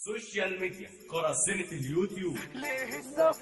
سوشيال ميديا قراصنة اليوتيوب ليه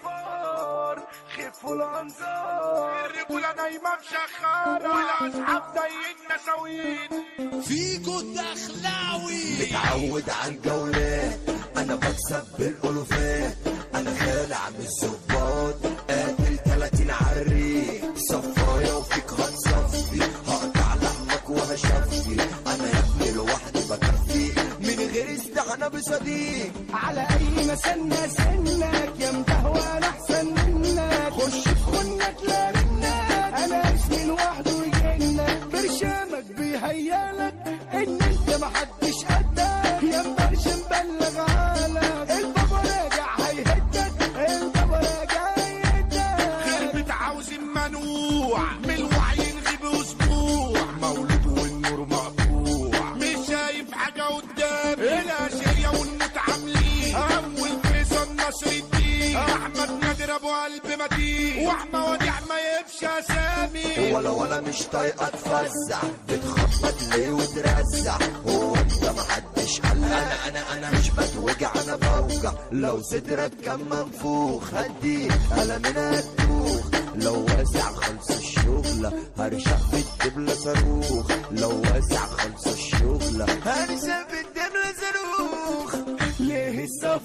السفر خفوا الانظار الرجولة نايمة مشخرة والاصحاب زي النساوين فيكو دخلاوي متعود على الجولات انا بكسب بالالوفات انا خالع من الظباط قاتل 30 عري صفايا وفيك هتصفي هقطع لحمك وهشفي انا يا ابني لوحدي بكفي من غير استعانة بصديق على اي مسنة سنك يا مدهوى انا احسن منك خش في خنك لا منك انا اسمي لوحده يجنك برشامك بيهيالك ان انت محدش قدك يا مبرشم بلغ عالك البابا راجع هيهدك البابا راجع هيهدك خربت عاوز منوع من الوعي ينغيب اسبوع مولود والنور مقطوع مش شايف حاجه قدام الاشياء والمتعاملين اول فيصل نصر الدين احمد نادر ابو قلب متين واحمى وديع ما يبشى اسامي ولا ولا مش طايقة اتفزع بتخبط ليه وترزع هو انت محدش قال انا انا انا مش بتوجع انا بوجع لو صدرك كان منفوخ هديك انا من هتوخ لو واسع خلص الشغلة هرشق في الدبلة صاروخ لو واسع خلص الشغلة هرشق في الدبلة صاروخ ليه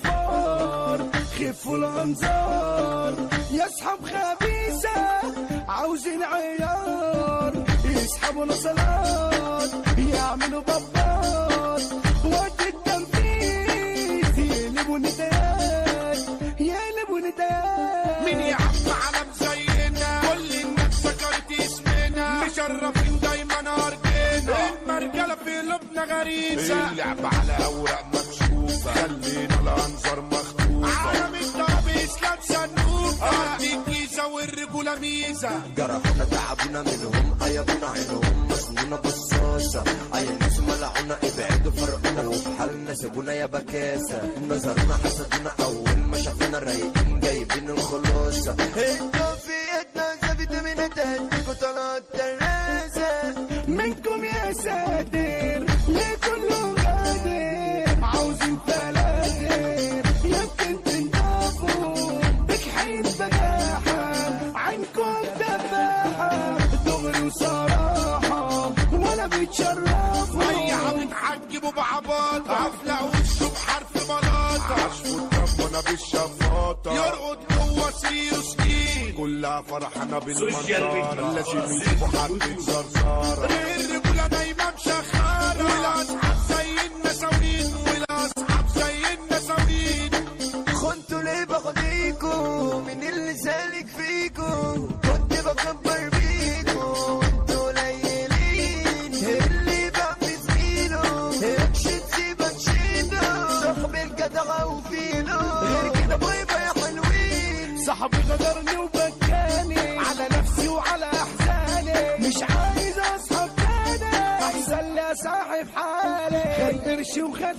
السفر خفوا الانظار يا اصحاب خبيثة عاوزين عيار يسحبوا نصلات يعملوا بابات وقت التنفيذ يقلبوا ندايات يقلبوا ندايات مين يا عم علم زينا كل الناس سكرت اسمنا مشرفين دايما ارضنا المرجله في قلوبنا غريزه اللعب على اوراق مكشوفه خلينا الانظار مخطوفه عالم الضرب اسلام صندوق ارض الجيزه والرجوله ميزه جرحنا تعبنا منهم ايبنا عينهم مسنونة بصاصة اي ناس ملعونا ابعدوا فرقنا وبحالنا سيبونا يا بكاسة نظرنا حسدنا اول ما شافونا رايقين جايبين الخلاصة انتوا في اتنا فيتامينات هديكوا طلعت ترازة منكم يا ساتر ليه كله غادر عاوزين فلاتر يمكن تنضافوا بجحيم بجاحة عينكم دفاحة دغري وصراحة ولا بتشرفوا أي عم تحجبوا بعباطة قافلة وشه بحرف بلاطة عشفوا الدم بالشفاطة يرقد جوه سيوس كي كلها فرحانة سوشيال ميديا. بالمنظرة لازم يجيبوا حد زرزارة الرجولة دايما مشخرة والاصحاب زي النساوين والاصحاب زي النساوين خنتوا ليه باخديكوا من اللي سالك فيكوا كنت بكبر بيكوا انتوا قليلين اللي بقى في زميله يكشي تسيبك شيله صاحب الجدع وفيله غير كده باي باي يا حلوين صاحبي غدرني وبكاني على نفسي وعلى احزاني مش عايز اصحى تاني احسن لي صاحب حالي خد قرشي وخد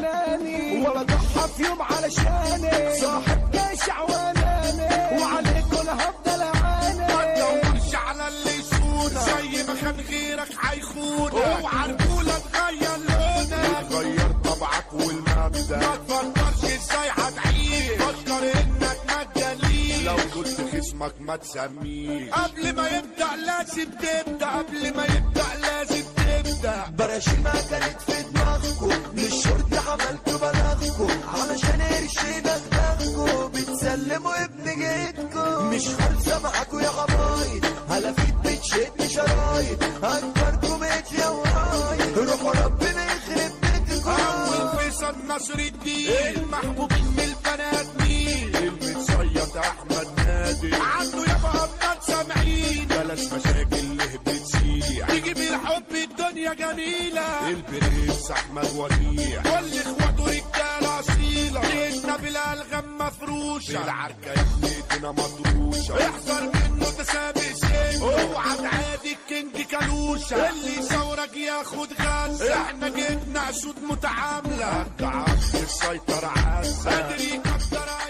حناني ولا ضحى في يوم علشاني صاحب جاشع واناني وعليك انا هفضل اعاني ما تدورش على اللي يسونا زي ما كان غيرك هيخونك اوعى رجوله تغير لونك تغير طبعك والمبدا ما تفكرش ازاي هتعيش فكر انك مجانين لو قلت خصمك ما تسميه قبل ما يبدا لازم تبدا قبل ما يبدا لازم تبدا براشيمة كانت في دماغكوا للشرطة عملتوا بلاغكوا علشان قرشينا دماغكوا بتسلموا ابن جدكوا مش خالصة معاكوا يا غبايط هلافيت بتشد شرايط أكبركم ميت يا ورايط روحوا ربنا يخرب بيتكوا اول فيصل نصر الدين المحبوب من البنات مين المتصيد احمد نادي عنده يابا ابطال سامعين بلاش مشاكل اللي بتسيح تجيب الحب الدنيا جميله البرنس احمد وديع كل اخواته رجاله اصيله ليلنا بالالغام مفروشه العركه يا بنيتنا مطروشه احذر منه ده سابق سن اوعى تعادي الكينج كالوشه اللي يصورك ياخد غزه احنا جبنا اسود متعامله انت عارف السيطره عزه قادر يكتر